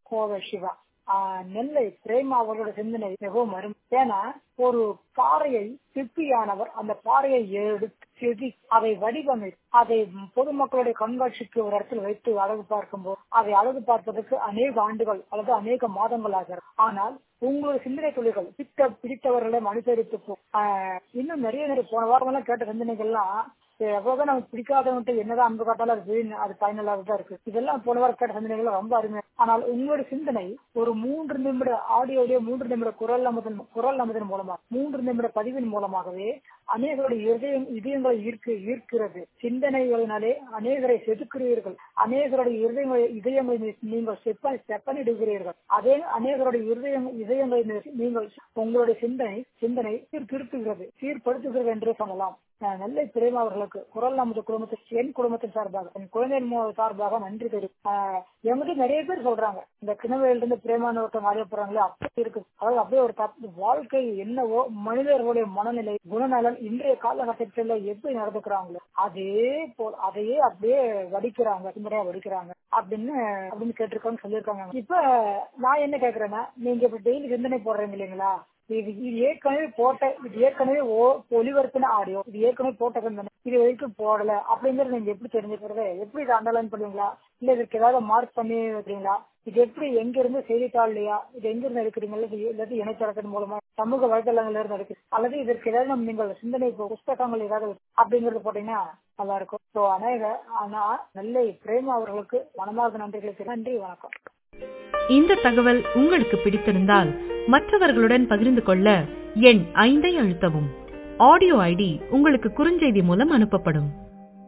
கோவை சிவா ஆஹ் நெல்லை பிரேமா அவர்களோட சிந்தனை மிகவும் அரும் ஏன்னா ஒரு பாறையை சிற்பியானவர் அந்த பாறையை எடுத்து செதி அதை வடிவமைத்து அதை பொதுமக்களுடைய கண்காட்சிக்கு ஒரு இடத்துல வைத்து அழகு பார்க்கும்போது அதை அழகு பார்ப்பதற்கு அநேக ஆண்டுகள் அல்லது அநேக மாதங்கள் ஆகிறது ஆனால் உங்களுடைய சிந்தனை தொழில்கள் பிடித்த பிடித்தவர்களை அனுசரித்து போ- ஆஹ் இன்னும் நிறைய நிறைய போன வாரம் எல்லாம் கேட்ட சிந்தனைகள்லாம் எவ்வளவுதான் நமக்கு பிடிக்காதவன்ட்டு என்னதான் அன்பு காட்டாலும் அது வீண் அது பயனில்லாத தான் இருக்கு இதெல்லாம் போன வாரம் கேட்ட சிந்தனைகள் ரொம்ப அருமை ஆனால் உங்களுடைய சிந்தனை ஒரு மூன்று நிமிட ஆடியோடைய மூன்று நிமிட குரல் நமதன் குரல் நமதன் மூலமாக மூன்று நிமிட பதிவின் மூலமாகவே அநேகருடைய இதயம் இதயங்களை ஈர்க்க ஈர்க்கிறது சிந்தனைகளினாலே அநேகரை செதுக்கிறீர்கள் அநேகருடைய இதயங்களை இதயங்களை நீ- நீங்கள் செப்ப செப்பனிடுகிறீர்கள் அதே அநேகருடைய இதயம் இதயங்களை நீ- நீங்கள் உங்களுடைய சிந்தனை சிந்தனை சீர்திருத்துகிறது சீர்படுத்துகிறது என்றே சொல்லலாம் அஹ் நெல்லை பிரேமா அவர்களுக்கு குரல் நமது குடும்பத்தில் என் குடும்பத்தின் சார்பாக என் குழந்தையின் மூ- சார்பாக நன்றி தெரியும் ஆஹ் என்கிட்ட நிறைய பேர் சொல்றாங்க இந்த கிணவையில இருந்து பிரேமான ஒருத்தவங்க அறிய போறாங்களே அப்படி இருக்கு அதாவது அப்படியே ஒரு தப்பு வாழ்க்கை என்னவோ மனிதர்களுடைய மனநிலை குணநலன் இன்றைய காலகட்டத்தில் எப்படி நடந்துக்கிறாங்களோ அதே போல் அதையே அப்படியே வடிக்கிறாங்க சிந்தனையா வடிக்கிறாங்க அப்படின்னு அப்படின்னு கேட்டிருக்காங்க சொல்லியிருக்காங்க இப்ப நான் என்ன கேக்குறேன்னா நீங்க இப்ப டெய்லி சிந்தனை போடுறீங்க இல்லைங்களா இது இது ஏற்கனவே போட்ட இது ஏற்கனவே ஓ ஒளிபரப்பின ஆடியோ இது ஏற்கனவே போட்ட சிந்தனை இது வரைக்கும் போடல அப்படிங்கறது நீங்க எப்படி தெரிஞ்சுக்கிறது எப்படி இதை அண்டர்லைன் பண்ணுவீங்களா இல்ல இதுக்கு ஏதாவது மார்க் பண்ணி வைக்கிறீங்களா இது எப்படி எங்க இருந்து செய்தித்தாள் இல்லையா இது எங்க இருந்து எடுக்கிறீங்க அல்லது இல்லாட்டி இணையதளத்தின் மூலமா சமூக வலைதளங்கள்ல இருந்து எடுக்கு அல்லது இதற்கு ஏதாவது நம்ம நீங்கள் சிந்தனை இப்போ புஸ்தகங்கள் ஏதாவது அப்படிங்கறது போட்டீங்கன்னா நல்லா இருக்கும் ஸோ அநேக ஆனா நெல்லை பிரேமா அவர்களுக்கு மனமார்ந்த நன்றிகளை தெரிவித்து நன்றி வணக்கம் இந்த தகவல் உங்களுக்கு பிடித்திருந்தால் மற்றவர்களுடன் பகிர்ந்து கொள்ள எண் ஐந்தை அழுத்தவும் ஆடியோ ஐடி உங்களுக்கு குறுஞ்செய்தி மூலம் அனுப்பப்படும்